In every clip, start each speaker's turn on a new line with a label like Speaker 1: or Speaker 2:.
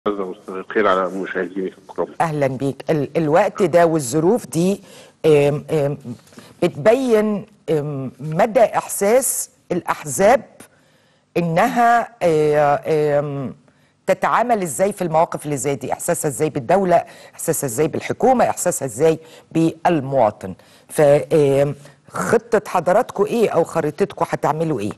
Speaker 1: مساء الخير على مشاهدينك الكرام
Speaker 2: اهلا بيك ال الوقت ده والظروف دي آم، آم، بتبين آم، مدى احساس الاحزاب انها آه، آم، تتعامل ازاي في المواقف اللي زي دي احساسها ازاي بالدوله احساسها ازاي بالحكومه احساسها ازاي بالمواطن فخطه حضراتكم ايه او خريطتكم هتعملوا ايه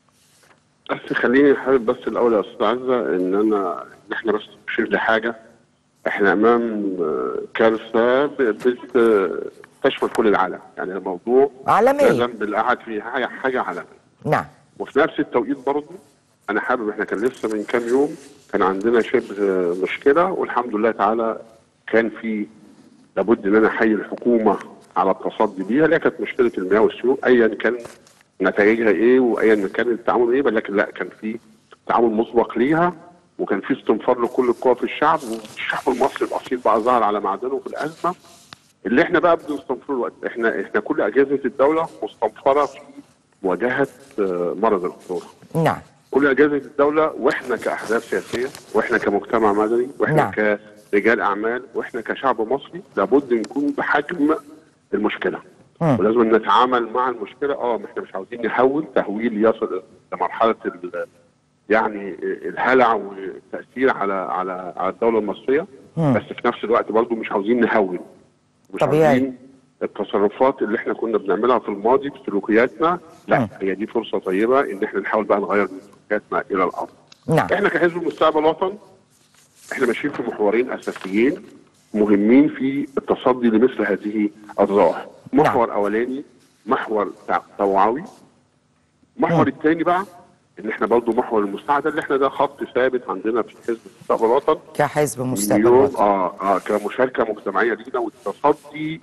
Speaker 1: بس خليني حابب بس الاول يا استاذ عزه ان انا ان احنا بس نشير لحاجه احنا امام آه، كارثه ب- بت- آه، تشمل كل العالم يعني الموضوع
Speaker 2: عالمية.
Speaker 1: لا ذنب القعد فيه حاجه حاجه عالميه
Speaker 2: نعم
Speaker 1: وفي نفس التوقيت برضه انا حابب احنا كان لسه من كام يوم كان عندنا شبه مشكله والحمد لله تعالى كان في لابد ان انا احيي الحكومه على التصدي بيها اللي هي كانت مشكله المياه والسيول ايا كان نتائجها ايه وايا كان التعامل ايه لكن لا كان في تعامل مسبق ليها وكان في استنفار لكل القوى في الشعب والشعب المصري الاصيل بقى ظهر على معدنه في الازمه اللي احنا بقى بنستنفره الوقت احنا احنا كل اجهزه الدوله مستنفره في مواجهه آه، مرض الكورونا
Speaker 2: نعم
Speaker 1: كل اجهزه الدوله واحنا كاحزاب سياسيه واحنا كمجتمع مدني واحنا
Speaker 2: نعم.
Speaker 1: كرجال اعمال واحنا كشعب مصري لابد نكون بحجم المشكله ولازم نتعامل مع المشكله اه احنا مش عاوزين نحول تهويل يصل لمرحله ال- يعني الهلع والتاثير على على على الدوله المصريه بس في نفس الوقت برضو مش عاوزين نهول مش
Speaker 2: طبيعي.
Speaker 1: عاوزين التصرفات اللي احنا كنا بنعملها في الماضي في سلوكياتنا لا هي دي فرصه طيبه ان احنا نحاول بقى نغير من سلوكياتنا الى الافضل
Speaker 2: نعم
Speaker 1: احنا كحزب المستقبل وطن احنا ماشيين في محورين اساسيين مهمين في التصدي لمثل هذه الظواهر محور اولاني محور تع- توعوي المحور الثاني بقى ان احنا برضه محور المساعده اللي احنا ده خط ثابت عندنا في حزب المستقبل وطن
Speaker 2: كحزب مستقبل
Speaker 1: اليوم
Speaker 2: وطني.
Speaker 1: اه اه كمشاركه مجتمعيه لينا والتصدي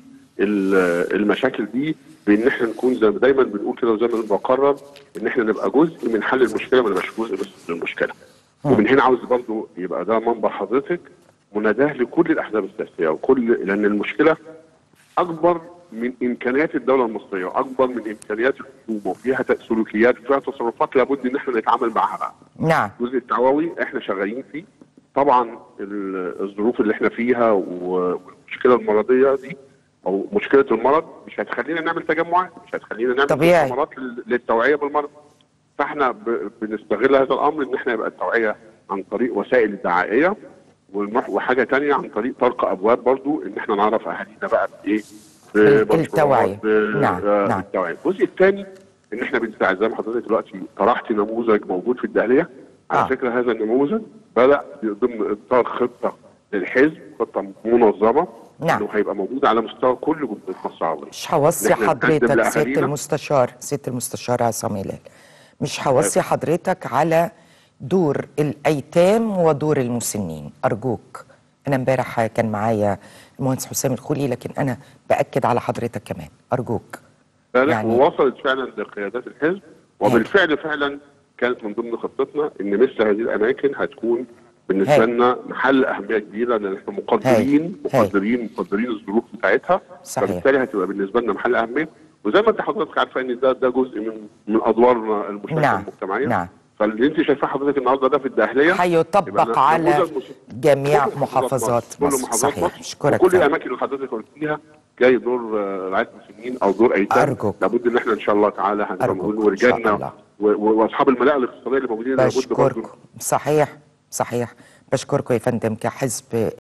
Speaker 1: للمشاكل دي بان احنا نكون زي ما دايما بنقول كده وزي ما بقرر ان احنا نبقى جزء من حل المشكله ما نبقاش جزء بس من المشكله. ومن هنا عاوز برضو يبقى ده منبر حضرتك مناداه لكل الاحزاب السياسيه وكل لان المشكله اكبر من امكانيات الدوله المصريه واكبر من امكانيات الحكومه وفيها سلوكيات وفيها تصرفات لابد ان احنا نتعامل معها بقى.
Speaker 2: نعم
Speaker 1: الجزء التعاوي احنا شغالين فيه طبعا ال- الظروف اللي احنا فيها و- والمشكله المرضيه دي او مشكله المرض مش هتخلينا نعمل تجمعات مش هتخلينا نعمل
Speaker 2: طبيعي.
Speaker 1: مؤتمرات لل- للتوعيه بالمرض فاحنا ب- بنستغل هذا الامر ان احنا يبقى التوعيه عن طريق وسائل الدعائيه والمح- وحاجه تانية عن طريق طرق ابواب برضو ان احنا نعرف اهالينا بقى بايه
Speaker 2: ال-
Speaker 1: بمشروعات،
Speaker 2: التوعية.
Speaker 1: ب-
Speaker 2: نعم،
Speaker 1: آه،
Speaker 2: نعم.
Speaker 1: التوعيه الجزء الثاني ان احنا بنساعد زي ما حضرتك دلوقتي طرحت نموذج موجود في الداهليه على
Speaker 2: آه.
Speaker 1: فكره هذا النموذج بدا ضمن اطار خطه للحزب خطه منظمه
Speaker 2: نعم.
Speaker 1: انه هيبقى موجود على مستوى كل جمهوريه مصر العربيه
Speaker 2: مش هوصي
Speaker 1: إن إحنا نقدم
Speaker 2: حضرتك سيادة
Speaker 1: لأهالينا.
Speaker 2: المستشار سيادة المستشار عصام هلال مش هوصي حضرتك على دور الأيتام ودور المسنين أرجوك أنا امبارح كان معايا المهندس حسام الخولي لكن أنا بأكد على حضرتك كمان أرجوك
Speaker 1: لا لا
Speaker 2: يعني-
Speaker 1: ووصلت فعلا لقيادات الحزب وبالفعل فعلا كانت من ضمن خطتنا ان مثل هذه الاماكن هتكون بالنسبه
Speaker 2: هاي.
Speaker 1: لنا محل اهميه كبيره لان احنا مقدرين
Speaker 2: هاي.
Speaker 1: مقدرين مقدرين الظروف بتاعتها
Speaker 2: صحيح.
Speaker 1: فبالتالي هتبقى بالنسبه لنا محل اهميه وزي ما انت حضرتك عارفه ان ده ده جزء من من ادوارنا المشاركه
Speaker 2: نعم،
Speaker 1: المجتمعيه
Speaker 2: نعم.
Speaker 1: فاللي انت شايفاه حضرتك النهارده ده في الداهليه يبقى
Speaker 2: هيطبق على
Speaker 1: نموذج مس-
Speaker 2: جميع
Speaker 1: كل
Speaker 2: محافظات
Speaker 1: كل
Speaker 2: مصر
Speaker 1: محافظات
Speaker 2: صحيح
Speaker 1: مصر
Speaker 2: أشكرك
Speaker 1: وكل
Speaker 2: فعلا.
Speaker 1: الاماكن اللي حضرتك قلتيها جاي دور آه، رعايه مسنين او دور ايتام
Speaker 2: أرجوك.
Speaker 1: لابد ان احنا ان شاء الله تعالى هنبقى
Speaker 2: أرجوك.
Speaker 1: موجودين
Speaker 2: إن شاء
Speaker 1: ورجالنا
Speaker 2: الله.
Speaker 1: و- و- واصحاب الملاءه الاقتصاديه اللي موجودين لابد برضه
Speaker 2: بشكركم صحيح صحيح بشكركم يا فندم كحزب